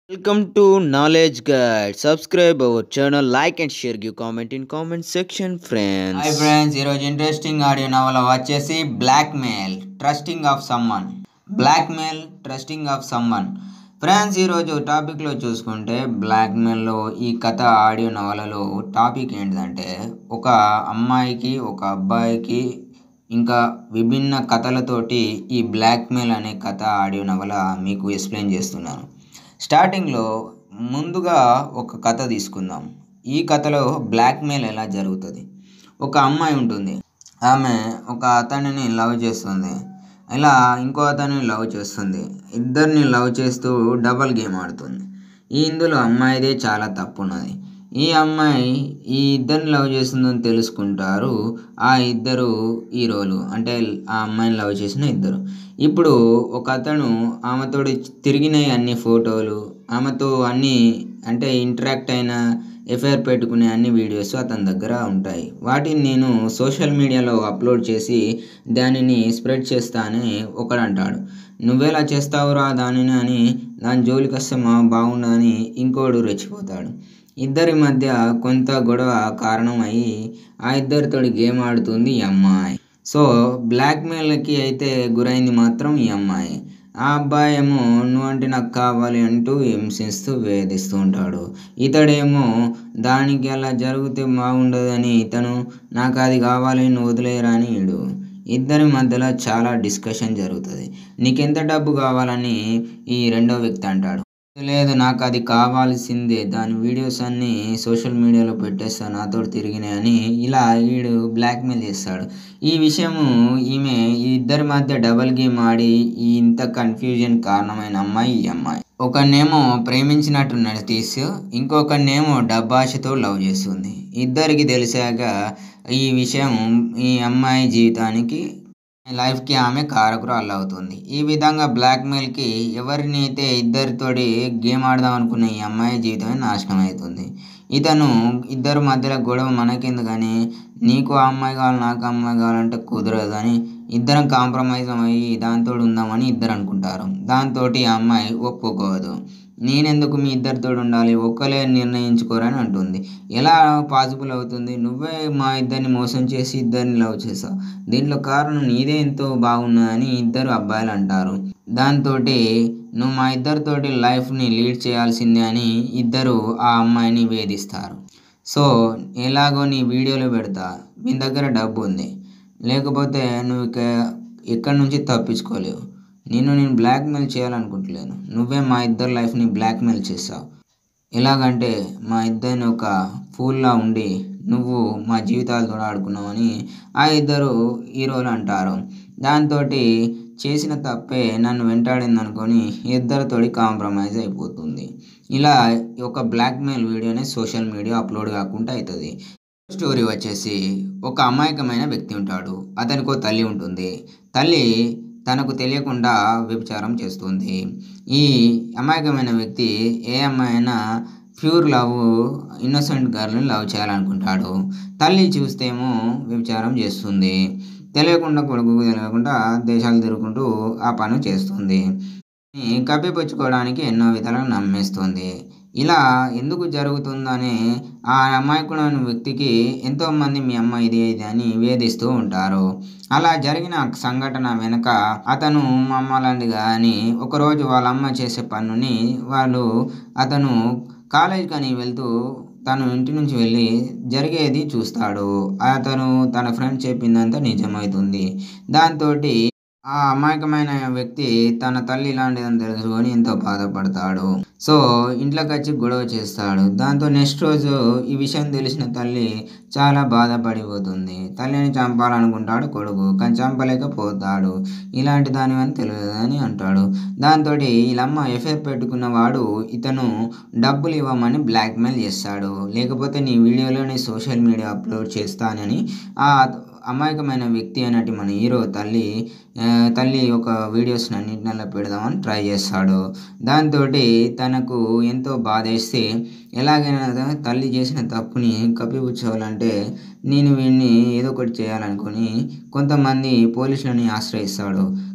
Welcome to Knowledge Guide. Subscribe our channel, like and share. Give comment in comment section, friends. Hi friends ఈరోజు interesting audio నవల వచ్చేసి blackmail trusting of సమ్మన్ blackmail trusting of సమ్మన్ friends ఈరోజు టాపిక్లో చూసుకుంటే black మెయిల్లో ఈ కథ ఆడియో నవలలో టాపిక్ ఏంటంటే ఒక అమ్మాయికి ఒక అబ్బాయికి ఇంకా విభిన్న కథలతోటి ఈ బ్లాక్ మెయిల్ అనే కథ ఆడియో నవల మీకు ఎక్స్ప్లెయిన్ చేస్తున్నాను స్టార్టింగ్లో ముందుగా ఒక కథ తీసుకుందాం ఈ కథలో బ్లాక్ మెయిల్ ఎలా జరుగుతుంది ఒక అమ్మాయి ఉంటుంది ఆమె ఒక అతనిని లవ్ చేస్తుంది ఇలా ఇంకో అతనిని లవ్ చేస్తుంది ఇద్దరిని లవ్ చేస్తూ డబల్ గేమ్ ఆడుతుంది ఈ ఇందులో అమ్మాయిదే చాలా తప్పు ఉన్నది ఈ అమ్మాయి ఈ ఇద్దరిని లవ్ చేస్తుందని తెలుసుకుంటారు ఆ ఇద్దరు హీరోలు అంటే ఆ అమ్మాయిని లవ్ చేసిన ఇద్దరు ఇప్పుడు ఒక అతను ఆమెతో తిరిగిన అన్ని ఫోటోలు ఆమెతో అన్ని అంటే ఇంటరాక్ట్ అయిన ఎఫ్ఐఆర్ పెట్టుకునే అన్ని వీడియోస్ అతని దగ్గర ఉంటాయి వాటిని నేను సోషల్ మీడియాలో అప్లోడ్ చేసి దానిని స్ప్రెడ్ చేస్తా అని ఒకడు అంటాడు నువ్వెలా చేస్తావురా దానిని అని దాని జోలికి వస్తే మా బాగుండదని ఇంకోడు రెచ్చిపోతాడు ఇద్దరి మధ్య కొంత గొడవ కారణమయ్యి ఆ ఇద్దరితోటి గేమ్ ఆడుతుంది ఈ అమ్మాయి సో బ్లాక్మెయిల్కి అయితే గురైంది మాత్రం ఈ అమ్మాయి ఆ అబ్బాయి ఏమో నువ్వంటే నాకు కావాలి అంటూ హింసిస్తూ వేధిస్తూ ఉంటాడు ఇతడేమో దానికి అలా జరిగితే బాగుండదని ఇతను నాకు అది కావాలి నువ్వు వదిలేయరా అని ఈడు ఇద్దరి మధ్యలో చాలా డిస్కషన్ జరుగుతుంది నీకెంత డబ్బు కావాలని ఈ రెండో వ్యక్తి అంటాడు లేదు నాకు అది కావాల్సిందే దాని వీడియోస్ అన్నీ సోషల్ మీడియాలో పెట్టేస్తాను నాతో తిరిగినాయని ఇలా వీడు బ్లాక్మెయిల్ చేస్తాడు ఈ విషయము ఈమె ఈ ఇద్దరి మధ్య డబల్ గేమ్ ఆడి ఈ ఇంత కన్ఫ్యూజన్ కారణమైన అమ్మాయి ఈ అమ్మాయి ఒకనేమో ప్రేమించినట్టు నటిస్తూ ఇంకొకనేమో డబ్బాషతో లవ్ చేస్తుంది ఇద్దరికి తెలిసాక ఈ విషయం ఈ అమ్మాయి జీవితానికి లైఫ్కి ఆమె కారకురాలు అవుతుంది ఈ విధంగా బ్లాక్మెయిల్కి ఎవరినైతే ఇద్దరితోటి గేమ్ ఆడదాం అనుకున్న ఈ అమ్మాయి జీవితమే నాశనం అవుతుంది ఇతను ఇద్దరు మధ్యలో గొడవ మనకెందుకని నీకు ఆ అమ్మాయి కావాలి నాకు ఆ అమ్మాయి కావాలంటే కుదరదు అని ఇద్దరం కాంప్రమైజ్ అయ్యి దాంతో ఉందామని ఇద్దరు అనుకుంటారు దాంతో ఆ అమ్మాయి ఒప్పుకోదు నేనెందుకు మీ ఇద్దరితో ఉండాలి ఒక్కలే నిర్ణయించుకోరని అంటుంది ఎలా పాసిబుల్ అవుతుంది నువ్వే మా ఇద్దరిని మోసం చేసి ఇద్దరిని లవ్ చేసావు దీంట్లో కారణం నీదే ఎంతో బాగున్నదని ఇద్దరు అబ్బాయిలు అంటారు దాంతో నువ్వు మా ఇద్దరితోటి లైఫ్ని లీడ్ చేయాల్సిందే అని ఇద్దరు ఆ అమ్మాయిని వేధిస్తారు సో ఎలాగో నీ వీడియోలో పెడతా మీ దగ్గర డబ్బు ఉంది లేకపోతే నువ్వు ఇక ఎక్కడి నుంచి తప్పించుకోలేవు నిన్ను నేను బ్లాక్మెయిల్ చేయాలనుకుంటలేను నువ్వే మా ఇద్దరు లైఫ్ని బ్లాక్మెయిల్ చేసావు ఎలాగంటే మా ఇద్దరిని ఒక ఫూల్లా ఉండి నువ్వు మా జీవితాలతో ఆడుకున్నావని ఆ ఇద్దరు హీరోలు అంటారు దాంతో చేసిన తప్పే నన్ను వెంటాడింది అనుకొని ఇద్దరితోటి కాంప్రమైజ్ అయిపోతుంది ఇలా ఒక బ్లాక్మెయిల్ వీడియోనే సోషల్ మీడియా అప్లోడ్ కాకుండా అవుతుంది స్టోరీ వచ్చేసి ఒక అమాయకమైన వ్యక్తి ఉంటాడు అతనికి తల్లి ఉంటుంది తల్లి తనకు తెలియకుండా వ్యభిచారం చేస్తుంది ఈ అమాయకమైన వ్యక్తి ఏ అమ్మాయినా ప్యూర్ లవ్ ఇన్నోసెంట్ గర్ల్ని లవ్ చేయాలనుకుంటాడు తల్లి చూస్తేమో వ్యభిచారం చేస్తుంది తెలియకుండా కొడుకు తెలియకుండా దేశాలు తిరుగుకుంటూ ఆ పని చేస్తుంది కప్పిపుచ్చుకోవడానికి ఎన్నో విధాలుగా నమ్మేస్తుంది ఇలా ఎందుకు జరుగుతుందని ఆ అమాయకుడైన వ్యక్తికి ఎంతోమంది మీ అమ్మ ఇది ఇది అని వేధిస్తూ ఉంటారు అలా జరిగిన సంఘటన వెనుక అతను మా అమ్మ లాంటిగా అని ఒకరోజు వాళ్ళ అమ్మ చేసే పనుని వాళ్ళు అతను కాలేజ్ కానీ వెళ్తూ తను ఇంటి నుంచి వెళ్ళి జరిగేది చూస్తాడు అతను తన ఫ్రెండ్ చెప్పిందంతా నిజమవుతుంది దాంతో ఆ అమాయకమైన వ్యక్తి తన తల్లి ఇలాంటిదని తెలుసుకొని ఎంతో బాధపడతాడు సో ఇంట్లోకి వచ్చి గొడవ చేస్తాడు దాంతో నెక్స్ట్ రోజు ఈ విషయం తెలిసిన తల్లి చాలా బాధపడిపోతుంది తల్లిని చంపాలనుకుంటాడు కొడుకు కానీ చంపలేకపోతాడు ఇలాంటి దాని అని తెలియదు అని అంటాడు దాంతో వీళ్ళమ్మ ఎఫ్ఐఆర్ పెట్టుకున్న వాడు ఇతను డబ్బులు ఇవ్వమని బ్లాక్మెయిల్ చేస్తాడు లేకపోతే నీ వీడియోలోని సోషల్ మీడియా అప్లోడ్ చేస్తానని ఆ అమాయకమైన వ్యక్తి అన్నట్టు మన హీరో తల్లి తల్లి ఒక వీడియోస్ అన్నింటినల్లా పెడదామని ట్రై చేస్తాడు దాంతో తనకు ఎంతో బాధేస్తే ఎలాగైనా తల్లి చేసిన తప్పుని కప్పిపుచ్చుకోవాలంటే నేను వీడిని ఏదో ఒకటి చేయాలనుకొని కొంతమంది పోలీసులని ఆశ్రయిస్తాడు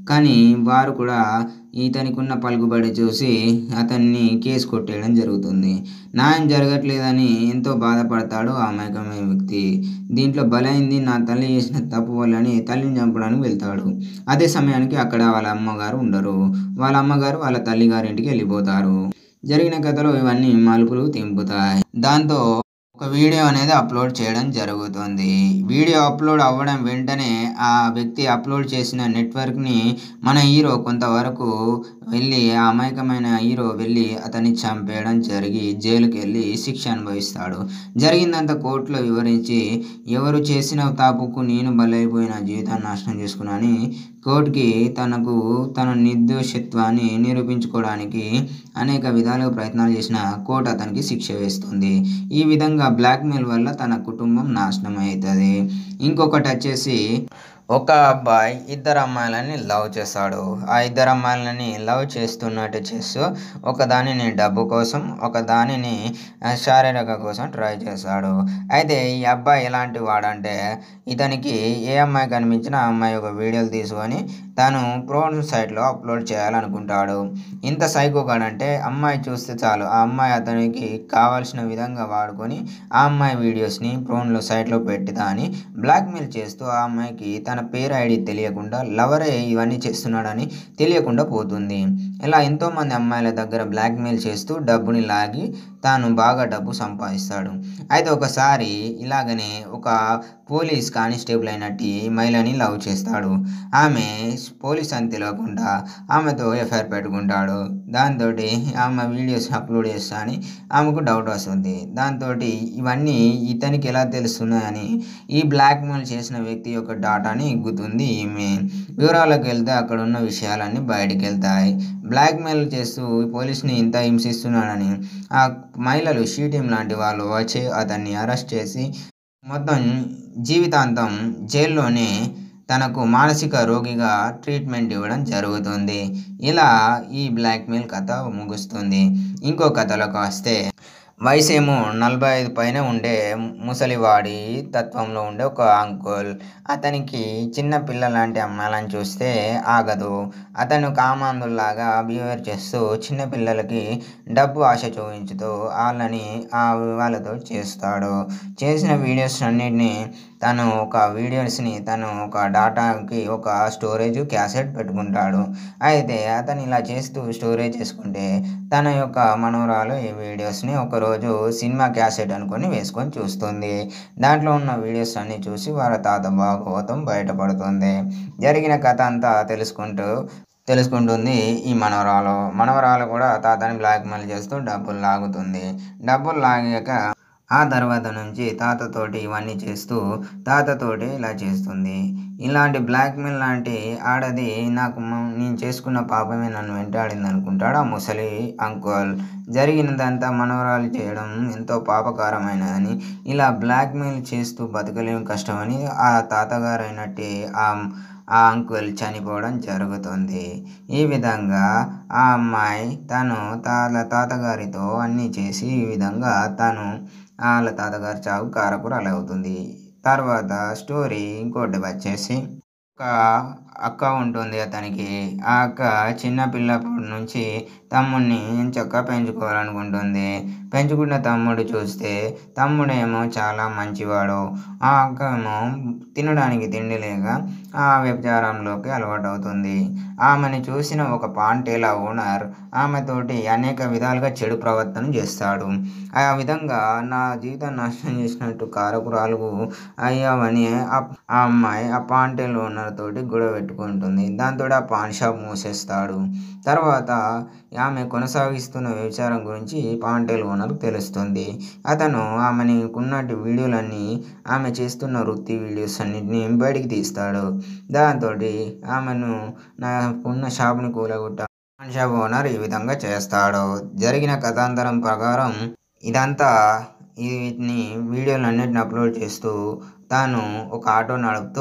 కానీ వారు కూడా ఇతనికి ఉన్న పలుకుబడి చూసి అతన్ని కేసు కొట్టేయడం జరుగుతుంది న్యాయం జరగట్లేదని ఎంతో బాధపడతాడు ఆ అమాయకమైన వ్యక్తి దీంట్లో బలైంది నా తల్లి చేసిన తప్పు వల్లని తల్లిని చంపడానికి వెళ్తాడు అదే సమయానికి అక్కడ వాళ్ళ అమ్మగారు ఉండరు వాళ్ళ అమ్మగారు వాళ్ళ తల్లి గారింటికి వెళ్ళిపోతారు జరిగిన కథలో ఇవన్నీ మలుపులు తింపుతాయి దాంతో ఒక వీడియో అనేది అప్లోడ్ చేయడం జరుగుతుంది వీడియో అప్లోడ్ అవ్వడం వెంటనే ఆ వ్యక్తి అప్లోడ్ చేసిన నెట్వర్క్ని మన హీరో కొంతవరకు వెళ్ళి ఆ అమాయకమైన హీరో వెళ్ళి అతన్ని చంపేయడం జరిగి జైలుకి వెళ్ళి శిక్ష అనుభవిస్తాడు జరిగిందంతా కోర్టులో వివరించి ఎవరు చేసిన తాపుకు నేను బలైపోయిన జీవితాన్ని నాశనం చేసుకున్నాని కోర్టుకి తనకు తన నిర్దోషత్వాన్ని నిరూపించుకోవడానికి అనేక విధాలుగా ప్రయత్నాలు చేసిన కోర్టు అతనికి శిక్ష వేస్తుంది ఈ విధంగా బ్లాక్మెయిల్ వల్ల తన కుటుంబం నాశనం అవుతుంది ఇంకొకటి వచ్చేసి ఒక అబ్బాయి ఇద్దరు అమ్మాయిలని లవ్ చేస్తాడు ఆ ఇద్దరు అమ్మాయిలని లవ్ చేస్తున్నట్టు చేస్తూ ఒక దానిని డబ్బు కోసం ఒక దానిని ఆ, శారీరక కోసం ట్రై చేస్తాడు అయితే ఈ అబ్బాయి ఎలాంటి వాడంటే ఇతనికి ఏ అమ్మాయి కనిపించినా ఆ అమ్మాయి ఒక వీడియోలు తీసుకొని తను ప్రోన్ సైట్లో అప్లోడ్ చేయాలనుకుంటాడు ఇంత సైకోగాడంటే అమ్మాయి చూస్తే చాలు ఆ అమ్మాయి అతనికి కావాల్సిన విధంగా వాడుకొని ఆ అమ్మాయి వీడియోస్ని ప్రోన్లో సైట్లో పెట్టుదా అని బ్లాక్మెయిల్ చేస్తూ ఆ అమ్మాయికి తన పేరు ఐడి తెలియకుండా లవరే ఇవన్నీ చేస్తున్నాడని తెలియకుండా పోతుంది ఇలా ఎంతోమంది అమ్మాయిల దగ్గర బ్లాక్మెయిల్ చేస్తూ డబ్బుని లాగి తాను బాగా డబ్బు సంపాదిస్తాడు అయితే ఒకసారి ఇలాగనే ఒక పోలీస్ కానిస్టేబుల్ అయినట్టు మహిళని లవ్ చేస్తాడు ఆమె పోలీస్ అని తెలియకుండా ఆమెతో ఎఫ్ఐఆర్ పెట్టుకుంటాడు దాంతో ఆమె వీడియోస్ అప్లోడ్ చేస్తా అని ఆమెకు డౌట్ వస్తుంది దాంతో ఇవన్నీ ఇతనికి ఎలా తెలుస్తున్నాయని ఈ బ్లాక్మెయిల్ చేసిన వ్యక్తి యొక్క డాటాని ఇగ్గుతుంది ఈమె వివరాలకు వెళ్తే అక్కడ ఉన్న విషయాలన్నీ బయటికి వెళ్తాయి బ్లాక్మెయిల్ చేస్తూ ఈ పోలీస్ని ఇంత హింసిస్తున్నాడని ఆ మహిళలు షీ టీం లాంటి వాళ్ళు వచ్చి అతన్ని అరెస్ట్ చేసి మొత్తం జీవితాంతం జైల్లోనే తనకు మానసిక రోగిగా ట్రీట్మెంట్ ఇవ్వడం జరుగుతుంది ఇలా ఈ బ్లాక్మెయిల్ కథ ముగుస్తుంది ఇంకో కథలోకి వస్తే వయసేమో నలభై ఐదు పైన ఉండే ముసలివాడి తత్వంలో ఉండే ఒక అంకుల్ అతనికి చిన్న పిల్ల లాంటి అమ్మాయిలను చూస్తే ఆగదు అతను కామాంధుల్లాగా బిహేవియర్ చేస్తూ చిన్న పిల్లలకి డబ్బు ఆశ చూపించుతూ వాళ్ళని ఆ వాళ్ళతో చేస్తాడు చేసిన వీడియోస్ అన్నిటిని తను ఒక వీడియోస్ని తను ఒక డాటాకి ఒక స్టోరేజ్ క్యాసెట్ పెట్టుకుంటాడు అయితే అతను ఇలా చేస్తూ స్టోరేజ్ చేసుకుంటే తన యొక్క మనవరాలు ఈ వీడియోస్ని ఒకరోజు సినిమా క్యాసెట్ అనుకొని వేసుకొని చూస్తుంది దాంట్లో ఉన్న వీడియోస్ అన్నీ చూసి వాళ్ళ తాత భాగవతం బయటపడుతుంది జరిగిన కథ అంతా తెలుసుకుంటూ తెలుసుకుంటుంది ఈ మనవరాలు మనవరాలు కూడా తాతని బ్లాక్మెయిల్ చేస్తూ డబ్బులు లాగుతుంది డబ్బులు లాగాక ఆ తర్వాత నుంచి తాతతోటి ఇవన్నీ చేస్తూ తాతతోటి ఇలా చేస్తుంది ఇలాంటి బ్లాక్మెయిల్ లాంటి ఆడది నాకు మ- నేను చేసుకున్న పాపమే నన్ను వెంటాడింది అనుకుంటాడు ఆ ముసలి అంకుల్ జరిగినదంతా మనవరాలు చేయడం ఎంతో పాపకారమైనదని ఇలా బ్లాక్మెయిల్ చేస్తూ బతకలేం కష్టమని ఆ తాతగారు అయినట్టు ఆ ఆ అంకుల్ చనిపోవడం జరుగుతుంది ఈ విధంగా ఆ అమ్మాయి తను తాళ్ళ తాతగారితో అన్నీ చేసి ఈ విధంగా తను వాళ్ళ తాతగారి చావు కారకురాలు అవుతుంది తర్వాత స్టోరీ ఇంకోటి వచ్చేసి ఒక అక్క ఉంటుంది అతనికి ఆ అక్క చిన్న పిల్లప్పటి నుంచి తమ్ముడిని చక్కగా పెంచుకోవాలనుకుంటుంది పెంచుకున్న తమ్ముడు చూస్తే తమ్ముడేమో చాలా మంచివాడు ఆ అక్క ఏమో తినడానికి తిండి లేక ఆ వ్యభిచారంలోకి అలవాటు అవుతుంది ఆమెను చూసిన ఒక పాంటేల ఓనర్ ఆమెతోటి అనేక విధాలుగా చెడు ప్రవర్తన చేస్తాడు ఆ విధంగా నా జీవితాన్ని నాశనం చేసినట్టు కారకురాలు అయ్యామని ఆ ఆ అమ్మాయి ఆ పాంటేల్ ఓనర్ తోటి గొడవ పెట్టుకుంటుంది దాంతో ఆ పాన్ షాప్ మూసేస్తాడు తర్వాత ఆమె కొనసాగిస్తున్న వ్యభిచారం గురించి పాంటేల్ ఓనర్కు తెలుస్తుంది అతను ఆమెని ఉన్నట్టు వీడియోలన్నీ ఆమె చేస్తున్న వృత్తి వీడియోస్ అన్నిటిని బయటికి తీస్తాడు దాంతో ఆమెను నా ఉన్న షాప్ని కూలగొట్ట పాన్ షాప్ ఓనర్ ఈ విధంగా చేస్తాడు జరిగిన కథాంతరం ప్రకారం ఇదంతా ఈ వీటిని వీడియోలు అన్నిటిని అప్లోడ్ చేస్తూ తాను ఒక ఆటో నడుపుతూ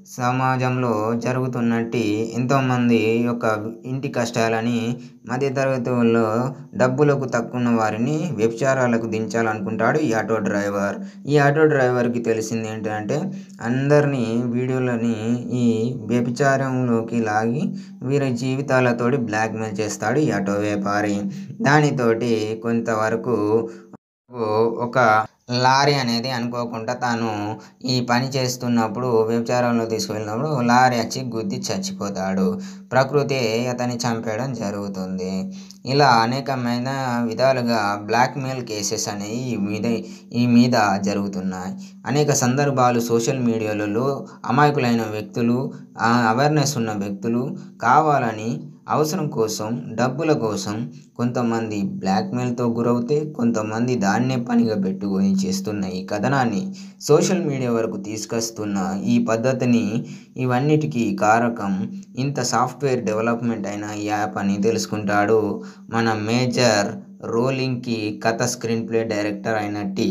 సమాజంలో జరుగుతున్నట్టి ఎంతోమంది యొక్క ఇంటి కష్టాలని మధ్యతరగతి వాళ్ళు డబ్బులకు తక్కువ వారిని వ్యభిచారాలకు దించాలనుకుంటాడు ఈ ఆటో డ్రైవర్ ఈ ఆటో డ్రైవర్కి తెలిసింది ఏంటంటే అందరినీ వీడియోలని ఈ వ్యభిచారంలోకి లాగి వీరి జీవితాలతోటి బ్లాక్మెయిల్ చేస్తాడు ఈ ఆటో వ్యాపారి దానితోటి కొంతవరకు ఒక లారీ అనేది అనుకోకుండా తాను ఈ పని చేస్తున్నప్పుడు వ్యభిచారంలో తీసుకువెళ్ళినప్పుడు లారీ వచ్చి గుద్ది చచ్చిపోతాడు ప్రకృతి అతన్ని చంపేయడం జరుగుతుంది ఇలా అనేకమైన విధాలుగా బ్లాక్మెయిల్ కేసెస్ అనేవి ఈ మీద ఈ మీద జరుగుతున్నాయి అనేక సందర్భాలు సోషల్ మీడియాలలో అమాయకులైన వ్యక్తులు అవేర్నెస్ ఉన్న వ్యక్తులు కావాలని అవసరం కోసం డబ్బుల కోసం కొంతమంది బ్లాక్మెయిల్తో గురవుతే కొంతమంది దాన్నే పనిగా పెట్టుకొని చేస్తున్న ఈ కథనాన్ని సోషల్ మీడియా వరకు తీసుకొస్తున్న ఈ పద్ధతిని ఇవన్నిటికీ కారకం ఇంత సాఫ్ట్వేర్ డెవలప్మెంట్ అయిన ఈ యాప్ అని తెలుసుకుంటాడు మన మేజర్ రోలింగ్కి కథ స్క్రీన్ ప్లే డైరెక్టర్ అయినట్టి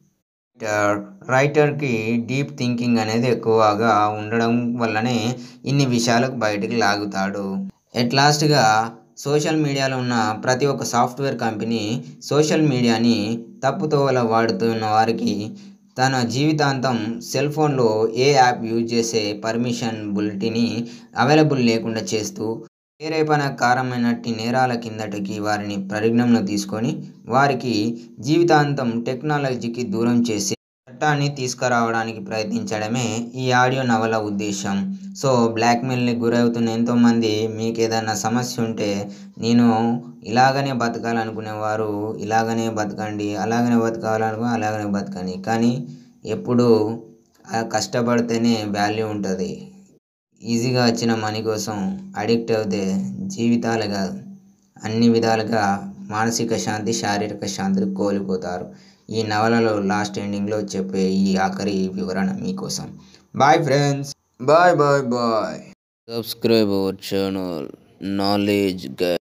రైటర్కి డీప్ థింకింగ్ అనేది ఎక్కువగా ఉండడం వల్లనే ఇన్ని విషయాలకు బయటికి లాగుతాడు ఎట్ లాస్ట్గా సోషల్ మీడియాలో ఉన్న ప్రతి ఒక్క సాఫ్ట్వేర్ కంపెనీ సోషల్ మీడియాని తప్పుతోవల వాడుతున్న వారికి తన జీవితాంతం సెల్ ఫోన్లో ఏ యాప్ యూజ్ చేసే పర్మిషన్ బుల్టిని అవైలబుల్ లేకుండా చేస్తూ ప్రేరేపణ కారమైనట్టి నేరాల కిందటికి వారిని పరిజ్ఞంలో తీసుకొని వారికి జీవితాంతం టెక్నాలజీకి దూరం చేసి చట్టాన్ని తీసుకురావడానికి ప్రయత్నించడమే ఈ ఆడియో నవల ఉద్దేశం సో బ్లాక్మెయిల్ని గురవుతున్న ఎంతోమంది మీకు ఏదైనా సమస్య ఉంటే నేను ఇలాగనే బతకాలనుకునేవారు ఇలాగనే బతకండి అలాగనే బతకాలనుకో అలాగనే బతకండి కానీ ఎప్పుడు కష్టపడితేనే వాల్యూ ఉంటుంది ఈజీగా వచ్చిన మనీ కోసం అడిక్ట్ అవుతే జీవితాలుగా అన్ని విధాలుగా మానసిక శాంతి శారీరక శాంతిని కోల్పోతారు ఈ నవలలో లాస్ట్ ఎండింగ్లో చెప్పే ఈ ఆఖరి వివరణ మీకోసం bye friends bye bye bye Subscribe our channel Knowledge Guide.